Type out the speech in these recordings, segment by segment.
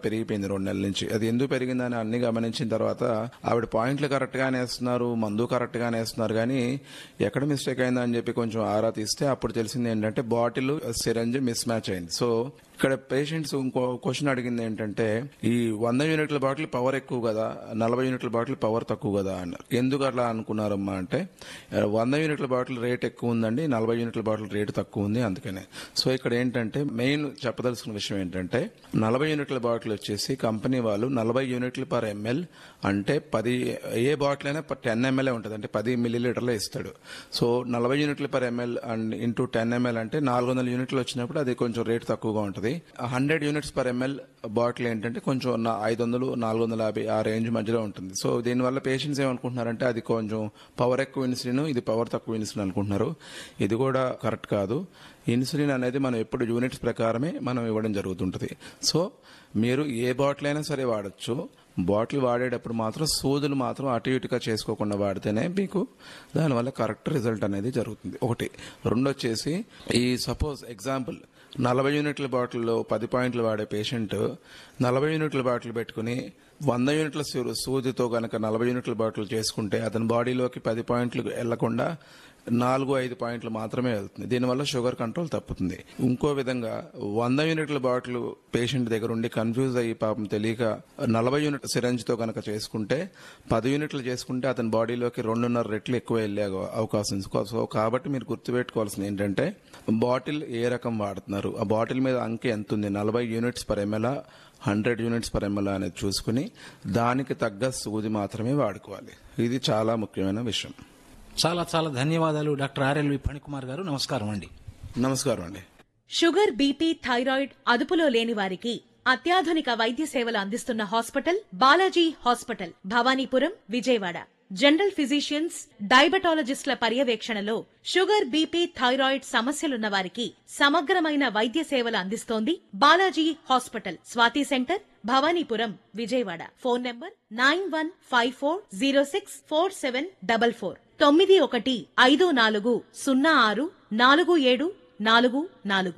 పెరిగిపోయింది రెండు నెలల నుంచి అది ఎందుకు పెరిగిందని అన్ని గమనించిన తర్వాత ఆవిడ పాయింట్లు కరెక్ట్ గానే వేస్తున్నారు మందు కరెక్ట్ గానే వేస్తున్నారు కానీ ఎక్కడ మిస్టేక్ అయిందని చెప్పి కొంచెం ఆరా తీస్తే అప్పుడు తెలిసింది ఏంటంటే బాటిల్ సిరంజ్ మిస్ మ్యాచ్ అయింది సో ఇక్కడ పేషెంట్స్ ఇంకో క్వశ్చన్ అడిగింది ఏంటంటే ఈ వంద యూనిట్ల బాటిల్ పవర్ ఎక్కువ కదా నలభై యూనిట్ల బాటిల్ పవర్ తక్కువ కదా అన్నారు ఎందుకు అట్లా అనుకున్నారమ్మా అంటే ఆ, వంద యూనిట్ల బాటిల్ రేట్ ఎక్కువ ఉందండి నలభై యూనిట్ల బాటిల్ రేట్ తక్కువ ఉంది అందుకనే సో ఇక్కడ ఏంటంటే మెయిన్ చెప్పదలుచుకున్న విషయం ఏంటంటే నలభై యూనిట్ల బాటిల్ వచ్చేసి కంపెనీ వాళ్ళు నలభై యూనిట్లు పర్ ఎంఎల్ అంటే పది ఏ బాటిల్ అయినా టెన్ ఎంఎల్ ఉంటుంది అంటే పది మిల్లీ లీటర్లే ఇస్తాడు సో నలభై యూనిట్లు per ML and into ten ML అంటే నాలుగు వందల యూనిట్లు వచ్చినప్పుడు అది కొంచెం రేట్ తక్కువగా ఉంటుంది hundred units per ML bottle ఏంటంటే కొంచెం నా- ఐదు వందలు నాలుగు వందల యాభై ఆ రేంజ్ మధ్యలో ఉంటుంది సో దీనివల్ల పేషెంట్స్ ఏమనుకుంటున్నారంటే అది కొంచెం పవర్ ఎక్కువ ఇన్సులిన్ ఇది పవర్ తక్కువ ఇన్సులిన్ అనుకుంటున్నారు ఇది కూడా కరెక్ట్ కాదు ఇన్సులిన్ అనేది మనం ఎప్పుడు యూనిట్స్ ప్రకారమే మనం ఇవ్వడం జరుగుతుంటుంది సో మీరు ఏ బాటిల్ అయినా సరే వాడచ్చు బాటిల్ వాడేటప్పుడు మాత్రం సూదులు మాత్రం అటు ఇటుగా చేసుకోకుండా వాడితేనే మీకు దానివల్ల కరెక్ట్ రిజల్ట్ అనేది జరుగుతుంది ఒకటి రెండు వచ్చేసి ఈ సపోజ్ ఎగ్జాంపుల్ నలభై యూనిట్ల బాటిల్లో పది పాయింట్లు వాడే పేషెంట్ నలభై యూనిట్ల బాటిల్ పెట్టుకుని వంద యూనిట్ల సూ- సూదితో గనక నలభై యూనిట్ల బాటిల్ చేసుకుంటే అతని బాడీలోకి పది పాయింట్లు వెళ్లకుండా నాలుగు ఐదు పాయింట్లు మాత్రమే వెళ్తుంది దీనివల్ల షుగర్ కంట్రోల్ తప్పుతుంది ఇంకో విధంగా వంద యూనిట్ల బాటిల్ పేషెంట్ దగ్గర ఉండి కన్ఫ్యూజ్ అయ్యి పాపం తెలియక నలభై యూనిట్ సిరంజ్ తో కనుక చేసుకుంటే పది యూనిట్లు చేసుకుంటే అతని బాడీలోకి రెండున్నర రెట్లు ఎక్కువ వెళ్ళే అవ- అవకాశం ఉంది. సో కాబట్టి మీరు గుర్తుపెట్టుకోవాల్సింది ఏంటంటే బాటిల్ ఏ రకం వాడుతున్నారు ఆ బాటిల్ మీద అంకె ఎంత ఉంది నలభై units per ML hundred units per ML అనేది చూసుకుని దానికి తగ్గ సూది మాత్రమే వాడుకోవాలి ఇది చాలా ముఖ్యమైన విషయం చాలా చాలా ధన్యవాదాలు డాక్టర్ ఆర్ఎల్వి ఫణికుమార్ గారు నమస్కారం అండి నమస్కారం అండి షుగర్ బీపీ థైరాయిడ్ అదుపులో లేని వారికి అత్యాధునిక వైద్య సేవలు అందిస్తున్న hospital Balaji hospital Bhavanipuram Vijayawada general physicians డయాబెటాలజిస్టుల పర్యవేక్షణలో షుగర్ బీపీ థైరాయిడ్ సమస్యలున్న వారికి సమగ్రమైన వైద్య సేవలు అందిస్తోంది Balaji hospital Swathi centre Bhavanipuram Vijayawada phone number nine one five four zero six four seven double four తొమ్మిది ఒకటి ఐదు నాలుగు సున్నా ఆరు నాలుగు ఏడు నాలుగు నాలుగు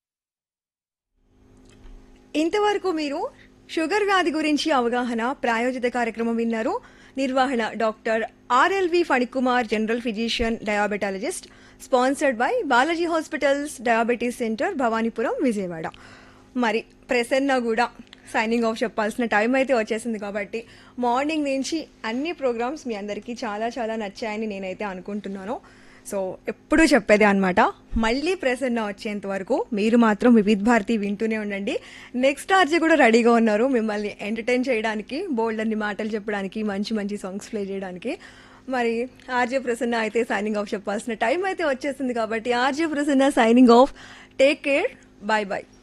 ఇంతవరకు మీరు షుగర్ వ్యాధి గురించి అవగాహన ప్రాయోజిత కార్యక్రమం విన్నారు నిర్వహణ doctor R L V Phanikumar general physician diabetologist sponsored by Balaji hospitals diabetes centre Bhavanipuram Vijayawada మరి ప్రసన్న కూడా సైనింగ్ ఆఫ్ చెప్పాల్సిన టైం అయితే వచ్చేసింది కాబట్టి మార్నింగ్ నుంచి అన్ని ప్రోగ్రామ్స్ మీ అందరికీ చాలా చాలా నచ్చాయని నేనైతే అనుకుంటున్నాను సో ఎప్పుడూ చెప్పేదే అనమాట మళ్ళీ ప్రసన్న వచ్చేంత వరకు మీరు మాత్రం వివిధ్ భారతి వింటూనే ఉండండి నెక్స్ట్ ఆర్జే కూడా రెడీగా ఉన్నారు మిమ్మల్ని ఎంటర్టైన్ చేయడానికి బోల్డ్ అన్ని మాటలు చెప్పడానికి మంచి మంచి సాంగ్స్ ప్లే చేయడానికి మరి ఆర్జే ప్రసన్న అయితే సైనింగ్ ఆఫ్ చెప్పాల్సిన టైం అయితే వచ్చేసింది కాబట్టి RJ Prasanna signing off take care bye bye